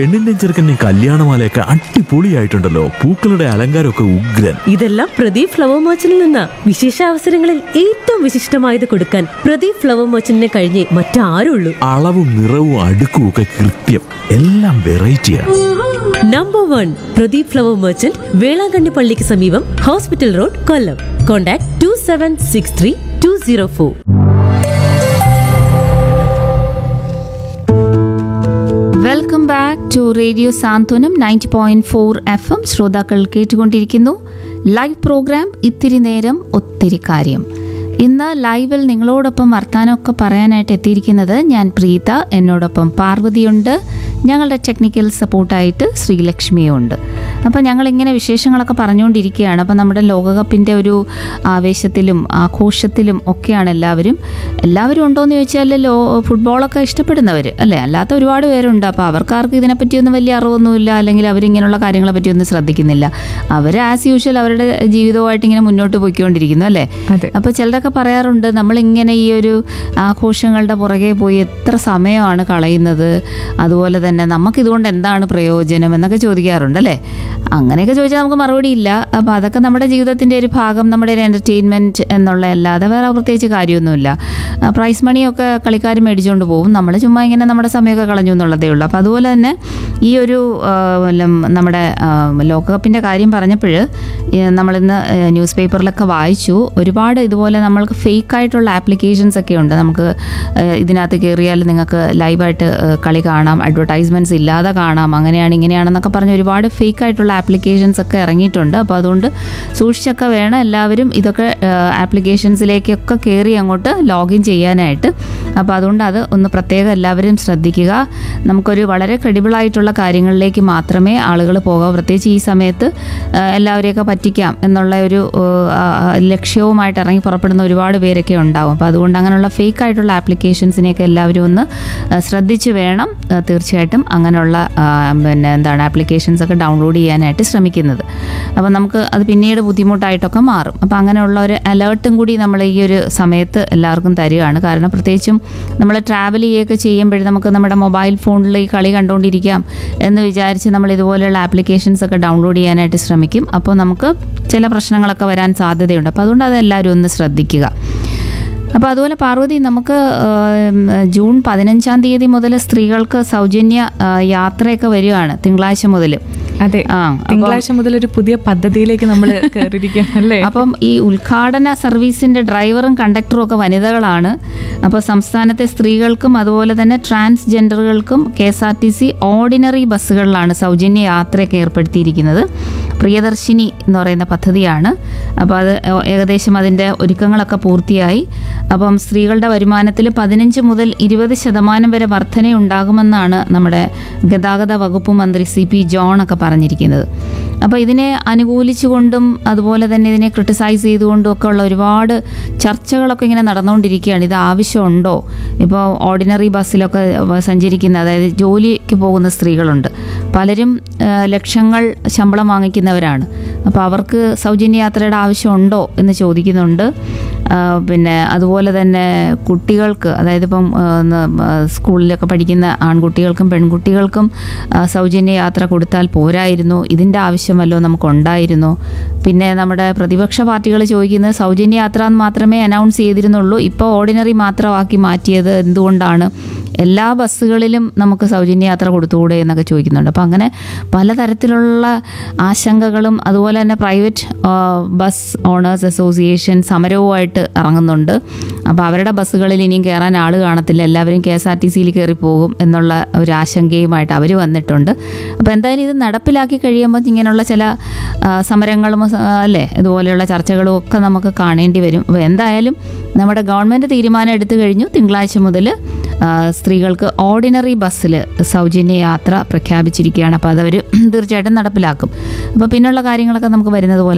പെണ്ണിന്റെ ചെറുക്കൻ്റെ കല്യാണമാലയൊക്കെ അടിപൊളിയായിട്ടുണ്ടല്ലോ പൂക്കളുടെ അലങ്കാരമൊക്കെ ഉഗ്രൻ ഇതെല്ലാം പ്രദീപ് ഫ്ലവർ മർച്ചന്റിൽ നിന്ന വിശേഷ അവസരങ്ങളിൽ ഏറ്റവും വിശിഷ്ടമായത് കൊടുക്കാൻ പ്രദീപ് ഫ്ലവർ മർച്ചന്റിനെ കഴിഞ്ഞേ മറ്റാരുള്ളൂ അളവും നിറവും അടുക്കും ഒക്കെ കൃത്യം എല്ലാം വെറൈറ്റിയാണ് number one Pradeep flower merchant Velankanni പള്ളിക്ക് സമീപം hospital road Kollam contact two seven six three two zero four welcome back to radio Santhwanam ninety point four F M ശ്രോതാക്കൾ കേട്ടുകൊണ്ടിരിക്കുന്നു ലൈവ് പ്രോഗ്രാം ഇത്തിരി നേരം ഒത്തിരി കാര്യം ഇന്ന് ലൈവിൽ നിങ്ങളോടൊപ്പം വർത്താനമൊക്കെ പറയാനായിട്ട് എത്തിയിരിക്കുന്നത് ഞാൻ പ്രീത എന്നോടൊപ്പം പാർവതിയുണ്ട് ഞങ്ങളുടെ ടെക്നിക്കൽ സപ്പോർട്ടായിട്ട് ശ്രീലക്ഷ്മിയും ഉണ്ട് അപ്പോൾ ഞങ്ങളിങ്ങനെ വിശേഷങ്ങളൊക്കെ പറഞ്ഞുകൊണ്ടിരിക്കുകയാണ് അപ്പോൾ നമ്മുടെ ലോകകപ്പിൻ്റെ ഒരു ആവേശത്തിലും ആഘോഷത്തിലും ഒക്കെയാണ് എല്ലാവരും എല്ലാവരും ഉണ്ടോയെന്ന് ചോദിച്ചാൽ ലോ ഫുട്ബോളൊക്കെ ഇഷ്ടപ്പെടുന്നവർ അല്ലേ അല്ലാത്ത ഒരുപാട് പേരുണ്ട് അപ്പോൾ അവർക്കാർക്ക് ഇതിനെപ്പറ്റിയൊന്നും വലിയ അറിവൊന്നുമില്ല അല്ലെങ്കിൽ അവരിങ്ങനെയുള്ള കാര്യങ്ങളെ പറ്റിയൊന്നും ശ്രദ്ധിക്കുന്നില്ല അവർ ആസ് യൂഷ്വൽ അവരുടെ ജീവിതവുമായിട്ട് ഇങ്ങനെ മുന്നോട്ട് പോയിക്കൊണ്ടിരിക്കുന്നു അല്ലേ അതെ. അപ്പോൾ ചിലരൊക്കെ പറയാറുണ്ട് നമ്മളിങ്ങനെ ഈ ഒരു ആഘോഷങ്ങളുടെ പുറകെ പോയി എത്ര സമയമാണ് കളയുന്നത് അതുപോലെ തന്നെ നമുക്കിതുകൊണ്ട് എന്താണ് പ്രയോജനം എന്നൊക്കെ ചോദിക്കാറുണ്ട് അല്ലേ അങ്ങനെയൊക്കെ ചോദിച്ചാൽ നമുക്ക് മറുപടി ഇല്ല അപ്പോൾ അതൊക്കെ നമ്മുടെ ജീവിതത്തിൻ്റെ ഒരു ഭാഗം നമ്മുടെ ഒരു എൻ്റർടൈൻമെൻറ്റ് എന്നുള്ള അല്ലാതെ വേറെ പ്രത്യേകിച്ച് കാര്യമൊന്നുമില്ല ആ, പ്രൈസ് മണിയൊക്കെ കളിക്കാർ മേടിച്ചുകൊണ്ട് പോകും നമ്മൾ ചുമ്മാ ഇങ്ങനെ നമ്മുടെ സമയമൊക്കെ കളഞ്ഞു എന്നുള്ളതേ ഉള്ളൂ അപ്പോൾ അതുപോലെ തന്നെ ഈ ഒരു ആ, വല്ലം നമ്മുടെ ആ, ലോകകപ്പിൻ്റെ കാര്യം പറഞ്ഞപ്പോൾ നമ്മളിന്ന് ന്യൂസ് പേപ്പറിലൊക്കെ വായിച്ചു ഒരുപാട് ഇതുപോലെ നമ്മൾക്ക് ഫേക്ക് ആയിട്ടുള്ള ആപ്ലിക്കേഷൻസ് ഒക്കെ ഉണ്ട് നമുക്ക് ആ, ഇതിനകത്ത് കയറിയാൽ നിങ്ങൾക്ക് ലൈവായിട്ട് ആ, കളി കാണാം അഡ്വർടൈസ്മെൻറ്റ്സ് ഇല്ലാതെ കാണാം അങ്ങനെയാണ് ഇങ്ങനെയാണെന്നൊക്കെ പറഞ്ഞ് ഒരുപാട് ഫേക്ക് ആയിട്ടുള്ള ആപ്ലിക്കേഷൻസ് ഒക്കെ ഇറങ്ങിയിട്ടുണ്ട് അപ്പോൾ അതുകൊണ്ട് സൂക്ഷിച്ചൊക്കെ വേണം എല്ലാവരും ഇതൊക്കെ ആപ്ലിക്കേഷൻസിലേക്കൊക്കെ കയറി അങ്ങോട്ട് ലോഗിൻ ചെയ്യാനായിട്ട് അപ്പോൾ അതുകൊണ്ട് അത് ഒന്ന് പ്രത്യേകം എല്ലാവരും ശ്രദ്ധിക്കുക നമുക്കൊരു വളരെ ക്രെഡിബിൾ ആയിട്ടുള്ള കാര്യങ്ങളിലേക്ക് മാത്രമേ ആളുകൾ പോകാവൂ പ്രത്യേകിച്ച് ഈ സമയത്ത് ആ, എല്ലാവരെയൊക്കെ പറ്റിക്കാം എന്നുള്ള ഒരു ആ, ആ, ലക്ഷ്യവുമായിട്ട് ഇറങ്ങി പുറപ്പെടുന്ന ഒരുപാട് പേരൊക്കെ ഉണ്ടാവും അപ്പോൾ അതുകൊണ്ട് അങ്ങനെയുള്ള ഫേക്ക് ആയിട്ടുള്ള ആപ്ലിക്കേഷൻസിനെയൊക്കെ എല്ലാവരും ഒന്ന് ആ, ശ്രദ്ധിച്ച് വേണം ആ, തീർച്ചയായിട്ടും അങ്ങനെയുള്ള ആ, പിന്നെ എന്താണ് ആപ്ലിക്കേഷൻസ് ഒക്കെ ഡൗൺലോഡ് ചെയ്യാനായിട്ട് ശ്രമിക്കുന്നത് അപ്പോൾ നമുക്ക് അത് പിന്നീട് ബുദ്ധിമുട്ടായിട്ടൊക്കെ മാറും അപ്പോൾ അങ്ങനെയുള്ള ഒരു അലേർട്ടും കൂടി നമ്മൾ ഈ ഒരു സമയത്ത് എല്ലാവർക്കും തരികയാണ് കാരണം പ്രത്യേകിച്ചും നമ്മൾ ട്രാവൽ ചെയ്യുകയൊക്കെ ചെയ്യുമ്പോഴും നമുക്ക് നമ്മുടെ മൊബൈൽ ഫോണിൽ ഈ കളി കണ്ടുകൊണ്ടിരിക്കാം എന്ന് വിചാരിച്ച് നമ്മൾ ഇതുപോലെയുള്ള ആപ്ലിക്കേഷൻസ് ഒക്കെ ഡൗൺലോഡ് ചെയ്യാനായിട്ട് ശ്രമിക്കും അപ്പോൾ നമുക്ക് ചില പ്രശ്നങ്ങളൊക്കെ വരാൻ സാധ്യതയുണ്ട് അപ്പോൾ അതുകൊണ്ട് അത് എല്ലാവരും ഒന്ന് ശ്രദ്ധിക്കുക അപ്പോൾ അതുപോലെ പാർവതി നമുക്ക് ആം, ജൂൺ പതിനഞ്ചാം തീയതി മുതൽ സ്ത്രീകൾക്ക് സൗജന്യ ആ, യാത്രയൊക്കെ വരികയാണ് തിങ്കളാഴ്ച മുതൽ അതെ ആ, അപ്പം- തിങ്കളാഴ്ച മുതൽ ഒരു പുതിയ പദ്ധതിയിലേക്ക് നമ്മൾ കയറിയിരിക്കുകയാണ് അല്ലേ അപ്പം ഈ ഉദ്ഘാടന സർവീസിന്റെ ഡ്രൈവറും കണ്ടക്ടറും ഒക്കെ വനിതകളാണ് അപ്പോൾ സംസ്ഥാനത്തെ സ്ത്രീകൾക്കും അതുപോലെ തന്നെ ട്രാൻസ്ജെൻഡറുകൾക്കും K S R T C ordinary ബസ്സുകളിലാണ് സൗജന്യ യാത്രയൊക്കെ ഏർപ്പെടുത്തിയിരിക്കുന്നത് പ്രിയദർശിനി എന്ന് പറയുന്ന പദ്ധതിയാണ് അപ്പോൾ അത് ഏകദേശം അതിൻ്റെ ഒരുക്കങ്ങളൊക്കെ പൂർത്തിയായി അപ്പം സ്ത്രീകളുടെ വരുമാനത്തിൽ പതിനഞ്ച് മുതൽ ഇരുപത് ശതമാനം വരെ വർധനയുണ്ടാകുമെന്നാണ് നമ്മുടെ ഗതാഗത വകുപ്പ് മന്ത്രി സി പി ജോൺ ഒക്കെ പറഞ്ഞിരിക്കുന്നത് അപ്പോൾ ഇതിനെ അനുകൂലിച്ചുകൊണ്ടും അതുപോലെ തന്നെ ഇതിനെ ക്രിട്ടിസൈസ് ചെയ്തുകൊണ്ടും ഒക്കെ ഉള്ള ഒരുപാട് ചർച്ചകളൊക്കെ ഇങ്ങനെ നടന്നുകൊണ്ടിരിക്കുകയാണ് ഇത് ആവശ്യമുണ്ടോ ഇപ്പോൾ ഓർഡിനറി ബസ്സിലൊക്കെ സഞ്ചരിക്കുന്ന അതായത് ജോലിക്ക് പോകുന്ന സ്ത്രീകളുണ്ട് പലരും ആ, ലക്ഷങ്ങൾ ശമ്പളം വാങ്ങിക്കുന്നവരാണ് അപ്പോൾ അവർക്ക് സൗജന്യ യാത്രയുടെ ആവശ്യമുണ്ടോ എന്ന് ചോദിക്കുന്നുണ്ട് ആ, പിന്നെ അതുപോലെ തന്നെ കുട്ടികൾക്ക് അതായത് ഇപ്പം ആ, ന- ആ, സ്കൂളിലൊക്കെ പഠിക്കുന്ന ആൺകുട്ടികൾക്കും പെൺകുട്ടികൾക്കും ആ, സൗജന്യ യാത്ര കൊടുത്താൽ പോരായിരുന്നു ഇതിൻ്റെ ആവശ്യമല്ലോ നമുക്കുണ്ടായിരുന്നു പിന്നെ നമ്മുടെ പ്രതിപക്ഷ പാർട്ടികൾ ചോദിക്കുന്നത് സൗജന്യ യാത്ര എന്ന് മാത്രമേ അനൗൺസ് ചെയ്തിരുന്നുള്ളൂ ഇപ്പോൾ ഓർഡിനറി മാത്രമാക്കി മാറ്റിയത് എന്തുകൊണ്ടാണ് എല്ലാ ബസ്സുകളിലും നമുക്ക് സൗജന്യ യാത്ര കൊടുത്തുകൂടെ എന്നൊക്കെ ചോദിക്കുന്നുണ്ട് അപ്പോൾ അങ്ങനെ പലതരത്തിലുള്ള ആശങ്കകളും അതുപോലെ തന്നെ പ്രൈവറ്റ് ആ, ബസ് ഓണേഴ്സ് അസോസിയേഷൻ സമരവുമായിട്ട് ഇറങ്ങുന്നുണ്ട് അപ്പോൾ അവരുടെ ബസ്സുകളിൽ ഇനിയും കയറാൻ ആൾ കാണത്തില്ല എല്ലാവരും കെ എസ് ആർ ടി സിയിൽ കയറി പോകും എന്നുള്ള ഒരു ആശങ്കയുമായിട്ട് അവർ വന്നിട്ടുണ്ട് അപ്പോൾ എന്തായാലും ഇത് നടപ്പിലാക്കി കഴിയുമ്പോൾ ഇങ്ങനെയുള്ള ചില ആ, സമരങ്ങളും ആ, അല്ലേ ഇതുപോലെയുള്ള ചർച്ചകളും ഒക്കെ നമുക്ക് കാണേണ്ടി വരും അപ്പോൾ എന്തായാലും നമ്മുടെ ഗവൺമെൻറ് തീരുമാനം എടുത്തു കഴിഞ്ഞു തിങ്കളാഴ്ച മുതൽ ആ, സ്ത്രീകൾക്ക് ഓർഡിനറി ബസ്സിൽ സൗജന്യ യാത്ര പ്രഖ്യാപിച്ചിരിക്കുകയാണ് അപ്പോൾ അതവർ തീർച്ചയായിട്ടും നടപ്പിലാക്കും അപ്പോൾ പിന്നുള്ള കാര്യങ്ങളൊക്കെ നമുക്ക് വരുന്നത് പോലെ